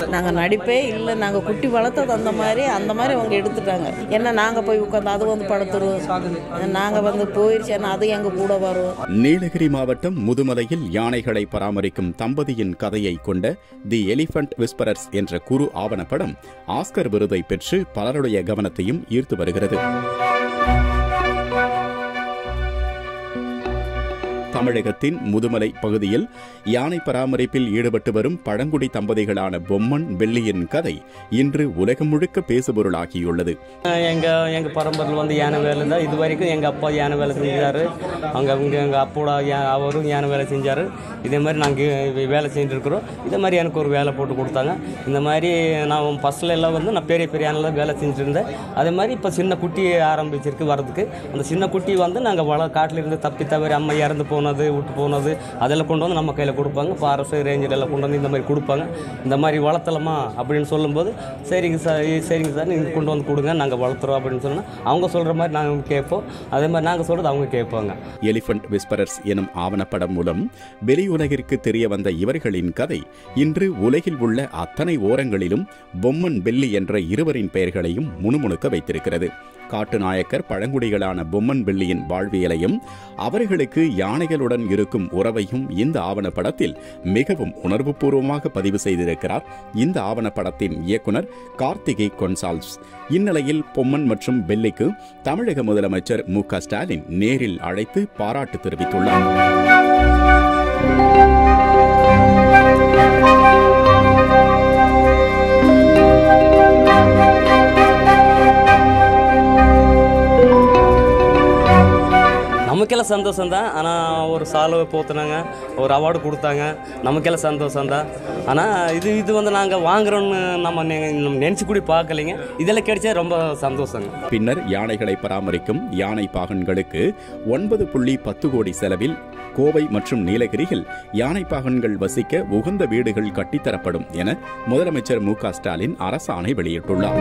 நாங்கள் நடிப்பே இல்லை நாங்கள் குட்டி வளர்த்தது அந்த மாதிரி அந்த மாதிரி அவங்க எடுத்துட்டாங்க ஏன்னா நாங்கள் போய் உட்காந்து அது வந்து படுத்துரும் நாங்கள் வந்து போயிடுச்சேன்னா அது எங்கள் கூட வரும் நீலகிரி மாவட்டம் முதுமலையில் யானைகளை பராமரிக்கும் தம்பதியின் கதையை கொண்ட தி எலிஃபண்ட் விஸ்பரர்ஸ் என்ற குறு ஆவணப்படம் ஆஸ்கர் விருதை பெற்று பலருடைய கவனத்தையும் ஈர்த்து வருகிறது தமிழகத்தின் முதுமலை பகுதியில் யானை பராமரிப்பில் ஈடுபட்டு வரும் பழங்குடி தம்பதிகளான பொம்மன் வெள்ளியின் கதை இன்று உலகம் முழுக்க பேசுபொருளாகியுள்ளது எங்கள் எங்கள் பரம்பரையில் வந்து யானை வேலை தான் இது வரைக்கும் எங்கள் அப்பா யானை வேலை செஞ்சார் அங்கே அவங்க எங்கள் அப்போட யா- அவரும் யானை வேலை செஞ்சார் இதே மாதிரி நாங்கள் வேலை செஞ்சுட்டு இருக்கிறோம் இதே மாதிரி எனக்கு ஒரு வேலை போட்டு கொடுத்தாங்க இந்த மாதிரி நான் ஃபஸ்ட்டில் எல்லாம் வந்து நான் பெரிய பெரிய யானையில் வேலை செஞ்சுட்டு இருந்தேன் அதே மாதிரி இப்போ சின்ன குட்டி ஆரம்பிச்சிருக்கு வரதுக்கு அந்த சின்ன குட்டி வந்து நாங்கள் வள காட்டில் இருந்து தப்பி தவறி அம்மா இறந்து போனது விட்டு போனது அதெல்லாம் கொண்டு வந்து நம்ம கையில் கொடுப்பாங்க ஃபாரஸ்ட் ரேஞ்சர் எல்லாம் கொண்டு வந்து இந்த மாதிரி கொடுப்பாங்க இந்த மாதிரி வளர்த்தலாமா அப்படின்னு சொல்லும்போது சரிங்க சார் சரிங்க சார் நீங்கள் கொண்டு வந்து கொடுங்க நாங்கள் வளர்த்துறோம் அப்படின்னு சொன்னால் அவங்க சொல்கிற மாதிரி நாங்கள் கேட்போம் அதே மாதிரி நாங்கள் சொல்கிறது அவங்க கேட்பாங்க எலிஃபண்ட் விஸ்பரர்ஸ் எனும் ஆவணப்படம் மூலம் வெளியுலகிற்கு தெரிய வந்த இவர்களின் கதை இன்று உலகில் உள்ள அத்தனை ஓரங்களிலும் பொம்மன் பெல்லி என்ற இருவரின் பெயர்களையும் முணுமுணுக்க வைத்திருக்கிறது காட்டுநாயக்கர் பழங்குடிகளான பொம்மன் பெல்லியின் வாழ்வியலையும் அவர்களுக்கு யானைகளுடன் இருக்கும் உறவையும் இந்த ஆவணப்படத்தில் மிகவும் உணர்வுபூர்வமாக பதிவு செய்திருக்கிறார் இந்த ஆவணப்படத்தின் இயக்குனர் கார்த்திகை கொன்சால்வ்ஸ் இந்நிலையில் பொம்மன் மற்றும் பெல்லிக்கு தமிழக முதலமைச்சர் மு க ஸ்டாலின் நேரில் அழைத்து பாராட்டு தெரிவித்துள்ளார் நமக்கெல்லாம் சந்தோஷம் தான் ஆனால் ஒரு சால்வை போத்துனாங்க ஒரு அவார்டு கொடுத்தாங்க நமக்கெல்லாம் சந்தோஷம் தான் ஆனால் இது இது வந்து நாங்கள் வாங்குறோன்னு நம்ம நினச்சி கூட பார்க்கலைங்க இதெல்லாம் கிடைச்சா ரொம்ப சந்தோஷங்க பின்னர் யானைகளை பராமரிக்கும் யானை பாகன்களுக்கு ஒன்பது புள்ளி பத்து கோடி செலவில் கோவை மற்றும் நீலகிரியில் யானை பாகன்கள் வசிக்க உகந்த வீடுகள் கட்டித்தரப்படும் என முதலமைச்சர் மு க ஸ்டாலின் அரசாணை வெளியிட்டுள்ளார்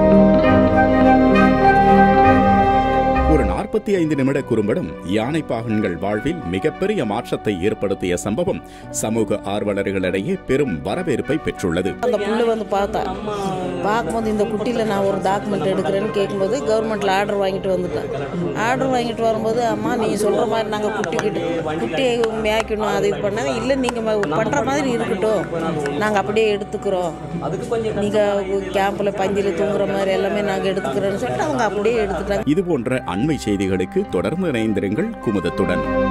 ஒரு நாற்பத்தி ஐந்து நிமிட குறும்படம் யானை பாகன்கள் வாழ்வில் மிகப்பெரிய மாற்றத்தை ஏற்படுத்திய சம்பவம் சமூக ஆர்வலர்களிடையே பெரும் வரவேற்பை பெற்றுள்ளது அந்த புள்ள வந்து பார்த்தா பார்க்கும்போது இந்த குட்டியில் நான் ஒரு டாக்குமெண்ட் எடுக்கிறேன்னு கேட்கும்போது கவர்மெண்ட்டில் ஆர்டர் வாங்கிட்டு வந்துட்டேன் ஆர்டர் வாங்கிட்டு வரும்போது அம்மா நீ சொல்கிற மாதிரி நாங்கள் குட்டி கிட்ட குட்டியை மேய்க்கணும் அது இது பண்ணால் இல்லை நீங்கள் பண்ணுற மாதிரி இருக்கட்டும் நாங்கள் அப்படியே எடுத்துக்கிறோம் நீங்கள் கேம்பில் பஞ்சில் தூங்குற மாதிரி எல்லாமே நாங்கள் எடுத்துக்கிறோன்னு சொல்லிட்டு அவங்க அப்படியே எடுத்துட்டாங்க இதுபோன்ற அண்மை செய்திகளுக்கு தொடர்ந்து இணைந்திருங்கள் குமுதத்துடன்